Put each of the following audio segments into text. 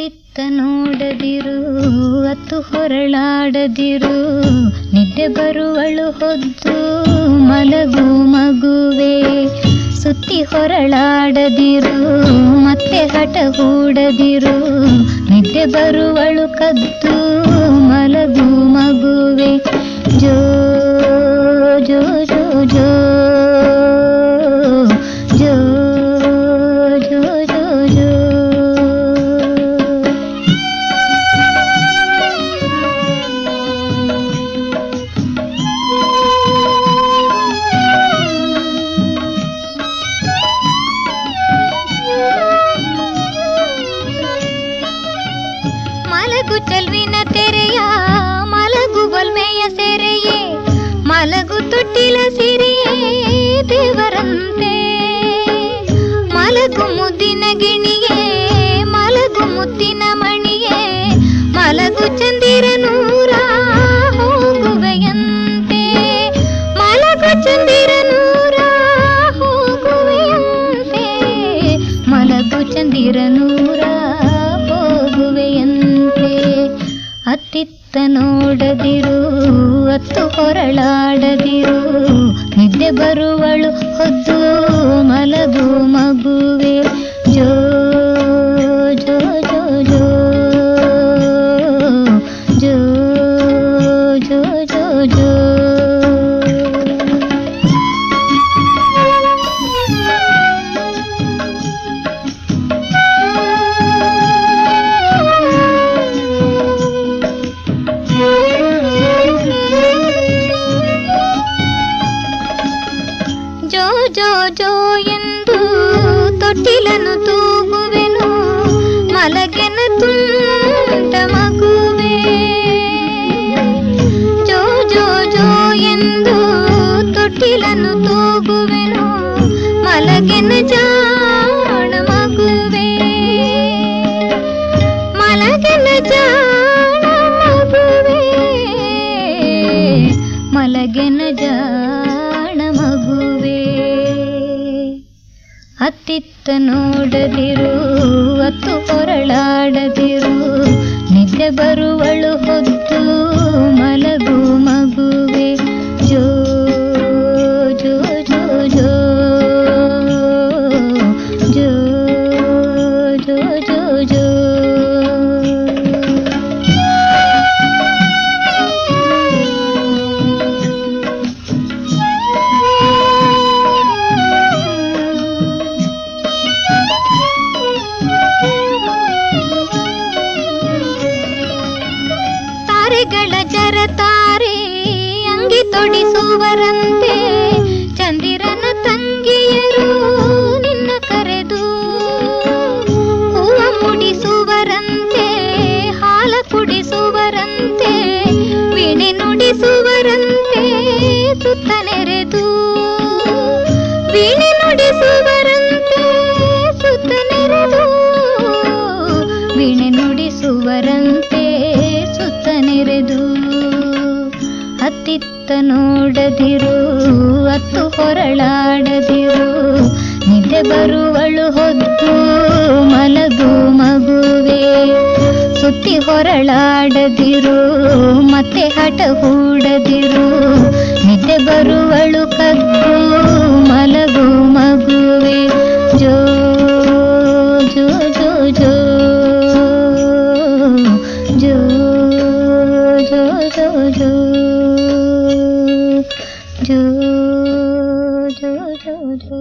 ಅತ್ತಿತ್ತ ನೋಡದಿರು ಅತ್ತು ಹೊರಳಾಡದಿರು ನಿದ್ದೆ ಬರುವಳು ಹೊದ್ದು ಮಲಗು ಮಗುವೆ ಸುತ್ತಿ ಹೊರಳಾಡದಿರು ಮತ್ತೆ ಹಠ ಹೂಡದಿರು ನಿದ್ದೆ ಬರುವಳು ಕದ್ದು ಮಲಗು ಮಗುವೆ ಜೋ ಜೋ ಜೋ ಜೋ ಜೋ ಜೋ ಜೋ ಜೋ ಮಲಗು ಚೆಲ್ವಿನ ತೆರೆಯ ಮಲಗು ಬಲ್ಮೆಯ ಸೆರೆಯೇ ಮಲಗು ತೊಟ್ಟಿಲ ಸಿರಿಯೇ ದೇವರಂತೆ ಮಲಗು ಮುದ್ದಿನ ಗಿಣಿಯೇ ಮಲಗು ಮುತ್ತಿನ ಮಣಿಯೇ ಮಲಗು ಚಂದಿರ ನೂರ ಹೋಗುವೆಯಂತೆ ಮಲಗು ಚಂದಿರ ನೂರ ಹೋಗುವೆಯಂತೆ ಮಲಗು ಚಂದಿರ ನೂರ ಹೋಗುವೆಯಂತೆ ಅತ್ತಿತ್ತ ನೋಡದಿರು ಅತ್ತು ಹೊರಳಾಡದಿರು ನಿದ್ದೆ ಬರುವಳು ಹೊದ್ದು ಮಲಗು ಮಗುವೆ ಜೋ ಜೋ ಜೋ ಜೋ ಜೋ ಜೋ ಜೋ ಜೋ ಜೋ ಜೋ ಜೋ ಎಂದು ತೊಟ್ಟಿಲನ್ನು ತೂಗುವೆನು ಮಲಗೆನ ತುಂಟ ಮಗುವೆ ಜೋ ಜೋ ಜೋ ಎಂದು ತೊಟ್ಟಿಲನ್ನು ತೂಗುವೆನು ಮಲಗೆನ ಜಾಣ ಮಗುವೆ ಮಲಗೆನ ಜಾಣ ಮಗುವೆ ಮಲಗೆನ ಜಾಣ ಮಗುವೆ ಅತ್ತಿತ್ತ ನೋಡದಿರು ಅತ್ತು ಹೊರಳಾಡದಿರು ನಿದ್ದೆ ಬರುವಳು ಹೊತ್ತು ಮಲಗು ಮಗುವೆ ಜೋ ಜೋ ಜೋ ಜೋ ಜೋ ಜೋ ಜೋ ಜೋ ತಾರೆಗಳ ಜರತಾರೆ ಅಂಗಿ ತೊಡಿಸುವರಂತೆ ಚಂದಿರನ ತಂಗಿಯರು ನಿನ್ನ ಕರೆದು ಹೂವ ಮುಡಿಸುವರಂತೆ ಹಾಲ ಕುಡಿಸುವರಂತೆ ವೀಣೆ ನುಡಿಸುವರಂತೆ ಸುತ್ತ ನೆರೆದು ವೀಣೆ ನುಡಿಸುವರಂತೆ ಸುತ್ತ ನೆರೆದು ವೀಣೆ ನುಡಿಸುವರಂತೆ ಸುತ್ತ ನೆರೆದು ಅತ್ತಿತ್ತ ನೋಡದಿರು ಅತ್ತು ಹೊರಳಾಡದಿರು ನಿದ್ದೆ ಬರುವಳು ಹೊದ್ದು ಮಲಗು ಮಗುವೆ ಸುತ್ತಿ ಹೊರಳಾಡದಿರು ಮತ್ತೆ ಹಠ ಹೂಡದಿರು ನಿದ್ದೆ ಬರುವಳು ಕದ್ದು ಮಲಗು ಮಗುವೆ ಜೋ ಜೋ ಜೋ ಜೋ ಜೋ ಜೋ ಜೋ ಜೋ ಜೋ ಜೋ ಜೋ ಜೋ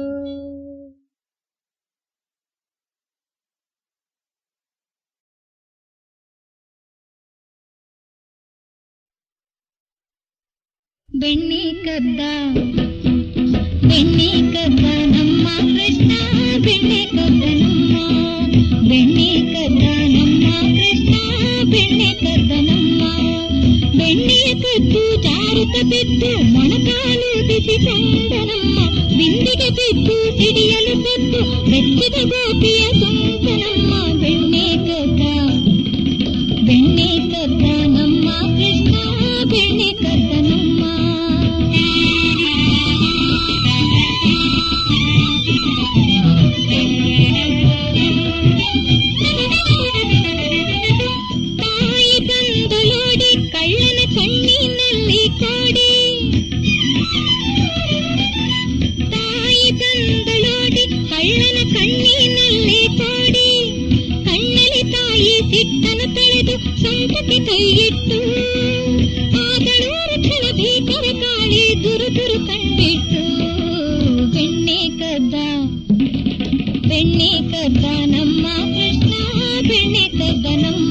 ಬೆಣ್ಣೆ ಕದ್ದ ಬೆಣ್ಣೆ ಕದ್ದ ನಮ್ಮ ಕೃಷ್ಣ ಬೆಣ್ಣೆ ಕದ್ದ ನಮ್ಮ ಬೆಣ್ಣೆ ಕದ್ದ ನಮ್ಮ ಕೃಷ್ಣ ಬೆಣ್ಣೆ ಕದ್ದ ನಮ್ಮ ಬೆಣ್ಣೆಯ ಕದ್ದು ಜಾರುತ್ತ ಬಿದ್ದು ಮೊಣಕಾಲು ಬಿಸಿಕೊಂಡ ನಮ್ಮ ಬಿಂದಿಗೆ ಬಿದ್ದು ಸಿಡಿಯಲು ಬಿದ್ದು ಬೆಚ್ಚಿದ ಗೋಪಿಯ ಸೊಂಟ ನಮ್ಮ ಬೆಣ್ಣೆ ಕದ್ದ ಬೆಣ್ಣೆ ಕದ್ದ ನಮ್ಮ ಕೃಷ್ಣ ಬೆಣ್ಣೆ ಕದ್ದ ನಮ್ಮ ಕಳ್ಳನ ಕಣ್ಣಿನಲ್ಲಿ ಕೋಡಿ ತಾಯಿ ಬಂದಳೋಡಿ ಕಳ್ಳನ ಕಣ್ಣಿನಲ್ಲಿ ಕೋಡಿ ಕಣ್ಣಲ್ಲಿ ತಾಯಿ ಸಿಟ್ಟನು ತಳೆದು ಸೊಂಟಕ್ಕೆ ಕೈಯಿಟ್ಟು ಆದಳೂರು ಕ್ಷಣ ಭೀಕರ ಕಾಳಿ ದುರು ದುರು ಕಂಡಿಟ್ಟು ಬೆಣ್ಣೆ ಕದ್ದ ಬೆಣ್ಣೆ ಕದ್ದ ನಮ್ಮ ಕೃಷ್ಣ ಬೆಣ್ಣೆ ಕದ್ದ ನಮ್ಮ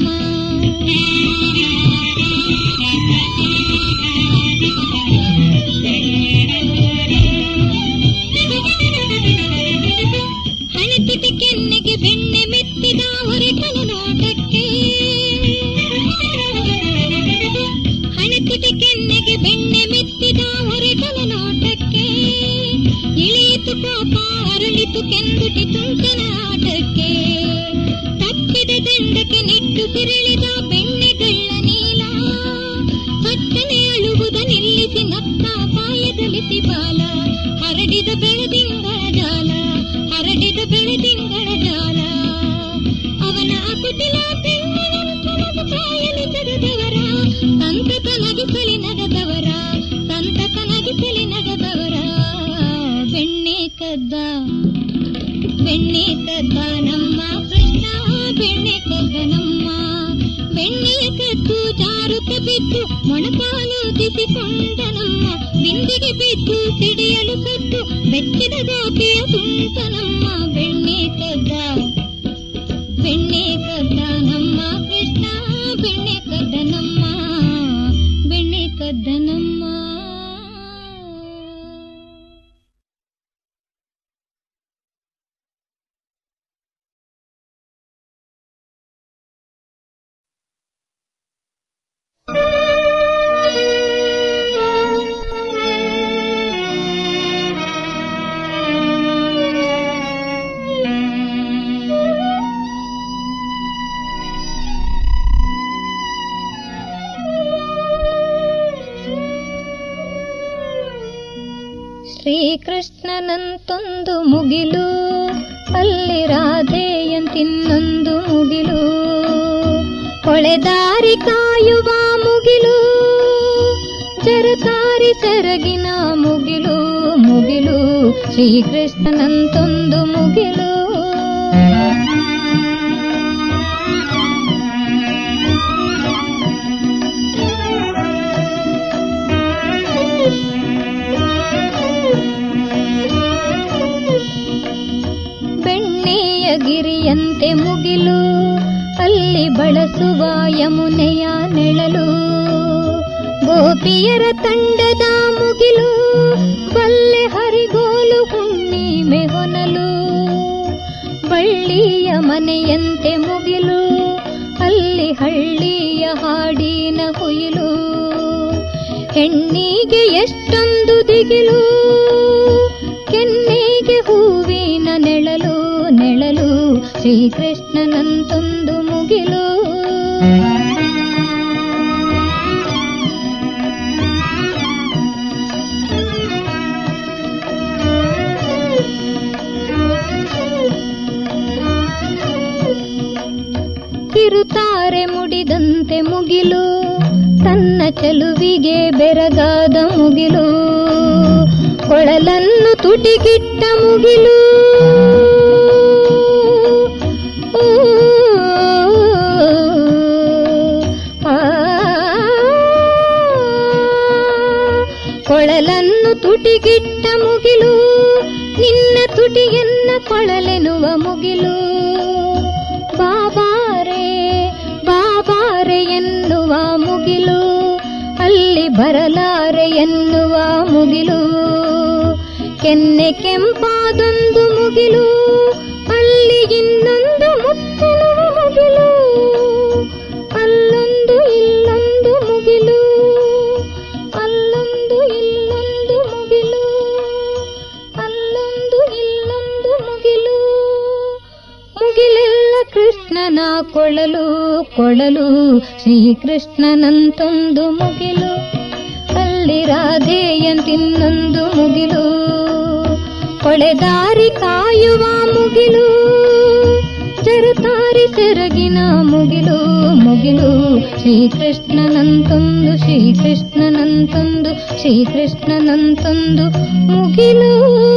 ಹಣತಿಟಿ ಕೆನ್ನೆಗೆ ಬೆಣ್ಣೆ ಮೆತ್ತಿದ ಹೊರಟನ ನೋಟಕ್ಕೆ ಹಣತಿಟಿ ಕೆನ್ನೆಗೆ ಬೆಣ್ಣೆ ಮೆತ್ತಿದ ಹೊರಟನ ನೋಟಕ್ಕೆ ಇಳಿಯಿತು ಕೋಪ ಅರಳಿತು ಕೆಂದುಟಿ ತುಂಟನ ಆಟಕ್ಕೆ ತಪ್ಪಿದ ದಂಡಕ್ಕೆ ನಿಟ್ಟು ಸಿರಳಿದ ಬೆಣ್ಣೆಗಳ್ಳ ನೀಲ ಪಟ್ಟನೆ ಅಳುವುದ ನಿಲ್ಲಿಸಿ ನತ್ತ ಪಾಯದಲಿಸಿ ಬಾಲ ಹರಡಿದ ಬೆಳದಿಂಗಳ ಜಾಲ ಹರಡಿದ ಬೆಳದಿಂಗಳ ಜಾಲ ಅವನ ಅಕುಟಿಲ ಬೆಣ್ಣಿನಂತನದ ಕಾಯಲಿ ತೆರೆದವರ ಸಂತತ ನಗಿಸಲಿ ನಗದವರ ಸಂತತ ನಗಿಸಲಿ ನಗದವರ ಬೆಣ್ಣೆ ಕದ್ದ ಬೆಣ್ಣೆ ಕದ್ದ ನಮ್ಮ ಕೃಷ್ಣ ಬೆಣ್ಣೆ ಕದ್ದ ನಮ್ಮ ಬೆಣ್ಣೆಯ ಕದ್ದು ಜಾರುತ್ತ ಬಿದ್ದು ಮೊಣಕಾಲು ದಿಸಿಕೊಂಡ ನಮ್ಮ ಬಿಂದಿಗೆ ಬಿದ್ದು ಸಿಡಿಯಲು ಸದ್ದು ಬೆಚ್ಚಿದ ಗೋಪಿಯ ತುಂಟ ನಮ್ಮ ಬೆಣ್ಣೆ ಕದ್ದ ಬೆಣ್ಣೆ ಕದ್ದ ನಮ್ಮ ಕೃಷ್ಣ ಬೆಣ್ಣೆ ಕದ್ದ ನಮ್ಮ ಬೆಣ್ಣೆ ಕದ್ದ ನಮ್ಮ ಶ್ರೀಕೃಷ್ಣನಂತೊಂದು ಮುಗಿಲು ಅಲ್ಲಿ ರಾಧೆಯಂತಿನ್ನೊಂದು ಮುಗಿಲು ಹೊಳೆದಾರಿ ಕಾಯುವ ಮುಗಿಲು ಜರತಾರಿ ಸೆರಗಿನ ಮುಗಿಲು ಮುಗಿಲು ಶ್ರೀಕೃಷ್ಣನಂತೊಂದು ಮುಗಿಲು ಬೆಣ್ಣೆಯ ಗಿರಿಯಂತೆ ಮುಗಿಲು ಅಲ್ಲಿ ಬಳಸುವ ಯಮುನೆಯ ನೆಳಲು ಗೋಪಿಯರ ತಂಡದ ಮುಗಿಲು ಬಲ್ಲೆ ಹರಿಗೋಲು ಹುಣ್ಣಿಮೆ ಹೊನಲು ಬಳ್ಳಿಯ ಮನೆಯಂತೆ ಮುಗಿಲು ಅಲ್ಲಿ ಹಳ್ಳಿಯ ಹಾಡಿನ ಹುಯಿಲು ಹೆಣ್ಣಿಗೆ ಎಷ್ಟೊಂದು ದಿಗಿಲು ಕೆನ್ನೆಗೆ ಹೂವಿನ ನೆಳಲು ನೆಳಲು ಶ್ರೀಕೃಷ್ಣನಂತೊಂದು ಮುಗಿಲು ಕಿರುತಾರೆ ಮುಡಿದಂತೆ ಮುಗಿಲು ತನ್ನ ಚೆಲುವಿಗೆ ಬೆರಗಾದ ಮುಗಿಲು ಕೊಳಲನ್ನು ತುಟಿಗಿಟ್ಟ ಮುಗಿಲು ಊ, ಆ, ಕೊಳಲನ್ನು ತುಟಿಗಿಟ್ಟ ಮುಗಿಲು ನಿನ್ನ ತುಟಿಯನ್ನ ಕೊಳಲೆನುವ ಮುಗಿಲು ಬಾಬಾರೆ ಬಾಬಾರೆ ಎನ್ನುವ ಮುಗಿಲು ಅಲ್ಲಿ ಬರಲಾರೆ ಎನ್ನುವ ಮುಗಿಲು ಕೆನ್ನೆ ಕೆಂಪಾದೊಂದು ಮುಗಿಲು ಅಲ್ಲಿ ಇನ್ನೊಂದು ಮುತ್ತನುವ ಮುಗಿಲು ಅಲ್ಲೊಂದು ಇಲ್ಲೊಂದು ಮುಗಿಲು ಅಲ್ಲೊಂದು ಇಲ್ಲೊಂದು ಮುಗಿಲು ಅಲ್ಲೊಂದು ಇಲ್ಲೊಂದು ಮುಗಿಲು ಮುಗಿಲೆಲ್ಲ ಕೃಷ್ಣನ ಕೊಳಲು ಕೊಳಲು ಶ್ರೀಕೃಷ್ಣನಂತೊಂದು ಮುಗಿಲು ಅಲ್ಲಿ ರಾಧೆಯಂತಿನ್ನೊಂದು ಮುಗಿಲು ಕೊಳೆದಾರಿ ಕಾಯುವ ಮುಗಿಲು ಬೆರತಾರಿ ಸೆರಗಿನ ಮುಗಿಲು ಮುಗಿಲು ಶ್ರೀಕೃಷ್ಣನಂತೊಂದು ಶ್ರೀಕೃಷ್ಣನಂತೊಂದು ಶ್ರೀಕೃಷ್ಣನಂತೊಂದು ಮುಗಿಲು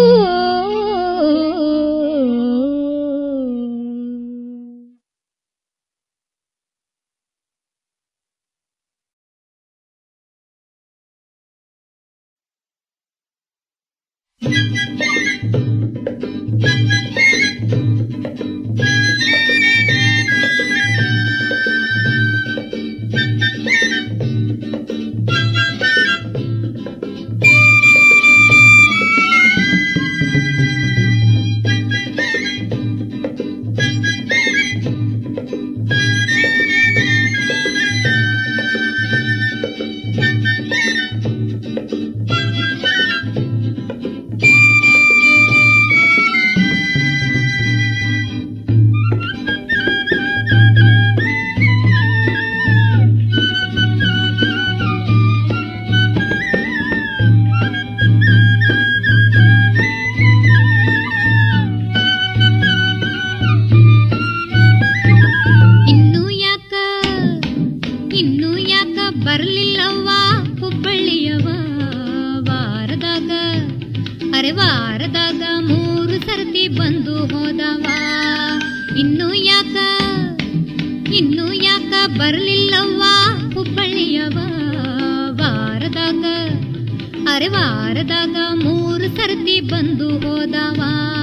ಇನ್ನು ಯಾಕ ಇನ್ನು ಯಾಕ ಬರ್ಲಿಲ್ಲವ್ವ ಹುಬ್ಬಳ್ಳಿಯವ ವಾರದಾಗ ಅರೆ ವಾರದಾಗ ಮೂರು ಸರ್ತಿ ಬಂದು ಹೋದವ ಇನ್ನು ಯಾಕ ಇನ್ನು ಯಾಕ ಬರ್ಲಿಲ್ಲವ್ವ ಹುಬ್ಬಳ್ಳಿಯವ ವಾರದಾಗ ಅರೆ ವಾರದಾಗ ಮೂರು ಸರ್ತಿ ಬಂದು ಹೋದವ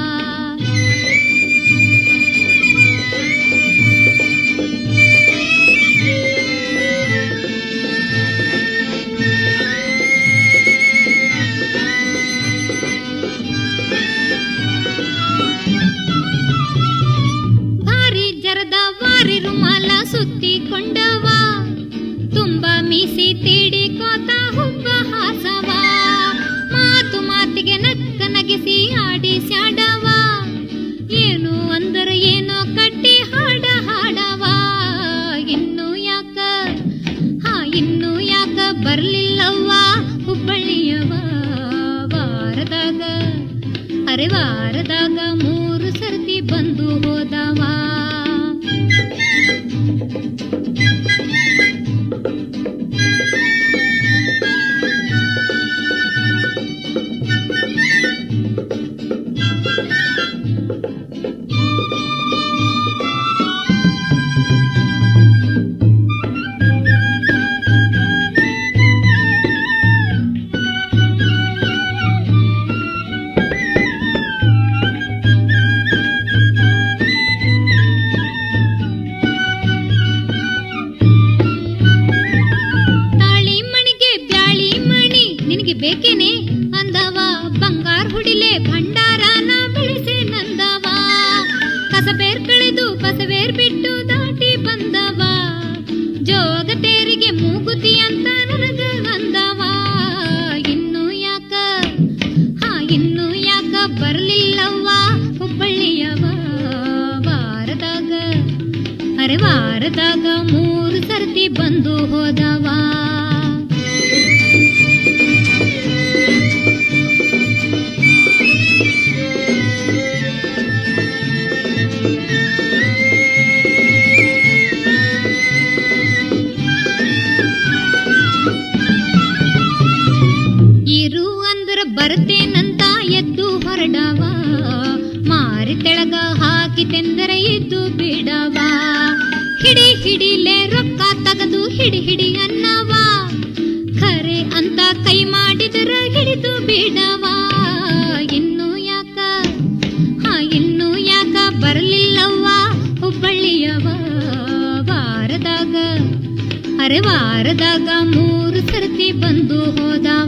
ಭಾರಿ ಜರದ ವಾರಿ ರುಮಾಲ ಸುತ್ತಿಕೊಂಡವ ತುಂಬ ಮೀಸಿ ತೀಡಿಕೋತ ಹುಬ್ಬ ಹಾಸವ ಮಾತು ಮಾತಿಗೆ ನಕ್ಕ ನಗಿಸಿ ಆಡಿ ಸ್ಯಾಡವ ಏನು ಅಂದರ ಏನೋ ಕಟ್ಟಿ ಹಾಡ ಹಾಡವ ಇನ್ನು ಯಾಕ ಹಾ ಇನ್ನು ಯಾಕ ಬರ್ಲಿಲ್ಲವ್ವ ಹುಬ್ಬಳ್ಳಿಯವ ವಾರದಾಗ ಅರೆ ವಾರದಾಗ ಮೂರು ಸರ್ತಿ ಬಂದು ಹೋದವ ತಾಳಿ ಮಣಿಗೆ ಬ್ಯಾಳಿ ಮಣಿ ನಿನಗೆ ಬೇಕೇನೆ ಅಂದವ ಬಂಗಾರ ಹುಡಿಲೆ ಭಂಡಾರನ ಬೆಳೆಸೆ ನಂದವ ಕಸಬೇರ್ ಕಳೆದು ಕಸಬೇರ್ ಬಿಟ್ಟು ದಾಟಿ ಬಂದವ ಜೋಗ ತೇರಿಗೆ ಮೂಗುತಿ ಅಂತ ನನಗ ಅಂದವ ಇನ್ನು ಯಾಕ ಹಾ ಇನ್ನು ಯಾಕ ಬರ್ಲಿಲ್ಲವ್ವ ಹುಬ್ಬಳ್ಳಿಯವ ವಾರದಾಗ ಅರೆ ವಾರದಾಗ ಮೂರು ಸರ್ತಿ ಬಂದು ಹೋದವ ಇರು ಅಂದ್ರ ಬರ್ತೇನಂತ ಎದ್ದು ಹೊರಡವ ಮಾರಿ ತೆಳಗ ಹಾಕಿತೆಂದರೆ ಎದ್ದು ಬಿಡವ ಹಿಡಿ ಹಿಡಿಲೆ ರೊಕ್ಕ ತಗದು ಹಿಡಿ ಹಿಡಿ ಅನ್ನವ ಖರೆ ಅಂತ ಕೈ ಮಾಡಿದರ ಹಿಡಿದು ಬಿಡವ ಇನ್ನು ಯಾಕ ಹಾ ಇನ್ನು ಯಾಕ ಬರಲಿಲ್ಲವ್ವ ಹುಬ್ಬಳ್ಳಿಯವ ವಾರದಾಗ ಅರೆ ವಾರದಾಗ ಮೂರು ಸರ್ತಿ ಬಂದು ಹೋದವ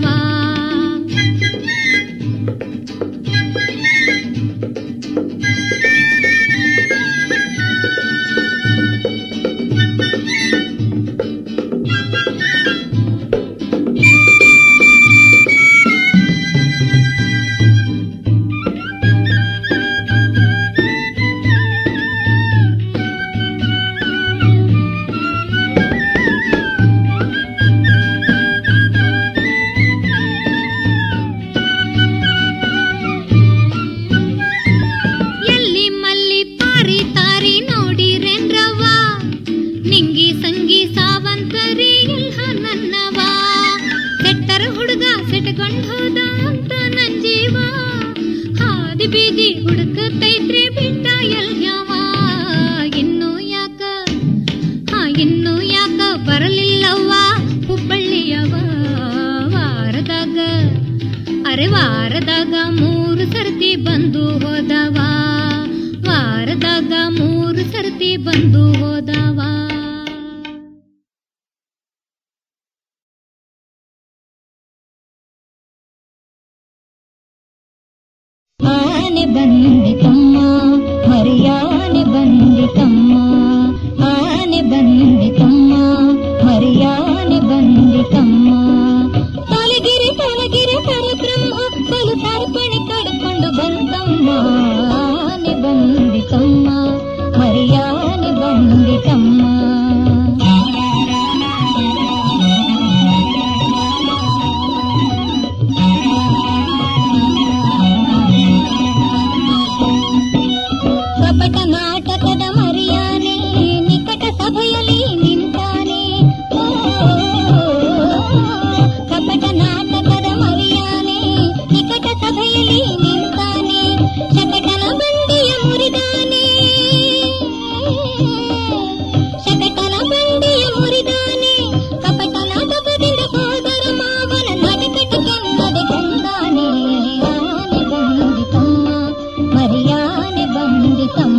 ಅರೆ ವಾರದಾಗ ಮೂರು ಸರ್ತಿ ಬಂದು ಹೋದವ ವಾರದಾಗ ಮೂರು ಸರ್ತಿ ಬಂದು ಹೋದವ ಆನೆ ಬಂದಿತಮ್ಮ ಮರಿಯಾನೆ ಬಂದಿತಮ್ಮ ಆನೆ ಬಂದಿತಮ್ಮ ಮರಿಯಾನೆ ಬಂದಿತಮ್ಮ ತಲಗಿರಿ ತಲಗಿರಿ ಪರಬ್ರಹ್ಮ ಬಲು ತರ್ಪಣೆ ಕಡ್ಕೊಂಡು ಬಂತಮ್ಮ ಆನೆ ಬಂದಿತಮ್ಮ ಮರಿಯಾನೆ ಬಂದಿತಮ್ಮ ಕಪಟ ನಾಟಕದ ಮರಿಯಾನೆ ನಿಕಟ ಸಭೆಯಲ್ಲಿ ನಿಂತಾನೆ ಓ, ಕಪಟ ನಾಟಕದ ಮರಿಯಾನೆ ನಿಕಟ ಸಭೆಯಲ್ಲಿ ನಿಂತಾನೆ ಶಕಟನ ಬಂಡಿಯ ಮುರಿದಾನೆ ಶಕಟನ ಬಂಡಿಯ ಮುರಿದಾನೆ ಕಪಟ ನಾಟಕದಿಂದ ಹೋದರ ಮಾವನ ನಡಕಟ ಕೆಂದದೆ ಕೊಂದಾನೆ ಆನೆ ಬಂದಿತಮ್ಮ ಮರಿಯಾನೆ ಬಂದಿತಮ್ಮ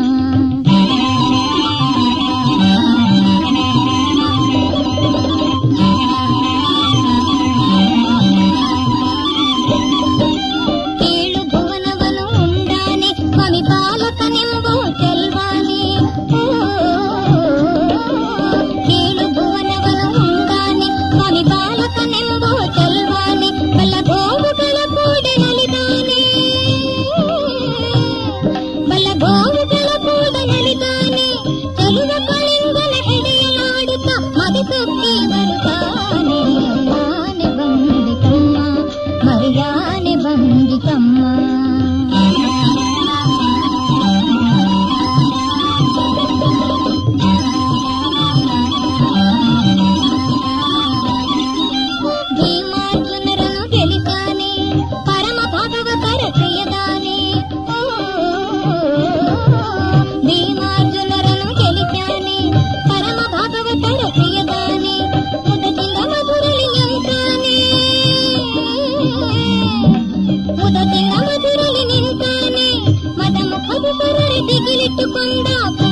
ಕೇಳು ಭುವನವನು ಉಂಡಾನೆ ಸ್ವಾಮಿ ಬಾಲಕನೆಂಬೋ ಚೆಲ್ವಾನೆ ಓ, ಕೇಳು ಭುವನವನು ಉಂಡಾನೆ ಸ್ವಾಮಿ ಬಾಲಕನೆಂಬೋ ಚೆಲ್ವಾನೆ ಬಲ್ಲ ಗೋವುಗಳ ಕೂಡೆ ನಲಿದಾನೆ ಬಲ್ಲ ಗೋವುಗಳ ಕೂಡೆ ನಲಿದಾನೆ ಚೆಲುವ ಕಳಿಂಗನ ಹೆಡೆಯಲಾಡುತ್ತ ಮದಿಸುತ್ತಿ ಬರುತ್ತಾನೆ ಆನೆ ಬಂದಿತಮ್ಮ ಮರಿಯಾನೆ ಬಂದಿತಮ್ಮ ಭೀಮಾರ್ಜುನರನ್ನು ಗೆಲಿತಾನೆ ಪರಮ ಭಾಗವತರ ಪ್ರಿಯದಾನೆ ಓ, ಭೀಮಾರ್ಜುನರನ್ನು ಗೆಲಿತಾನೆ ಪರಮ ಭಾಗವತರ ಪ್ರಿಯದಾನೆ ಮುದದಿಂದ ಮಧುರಲಿ ನಿಂತಾನೆ ಮುದದಿಂದ ಮಧುರಲಿ ನಿಂತಾನೆ ಮದ ಮುಖದ ಸುರಳಿ ದಿಗಿಲಿಟ್ಟುಕೊಂಡ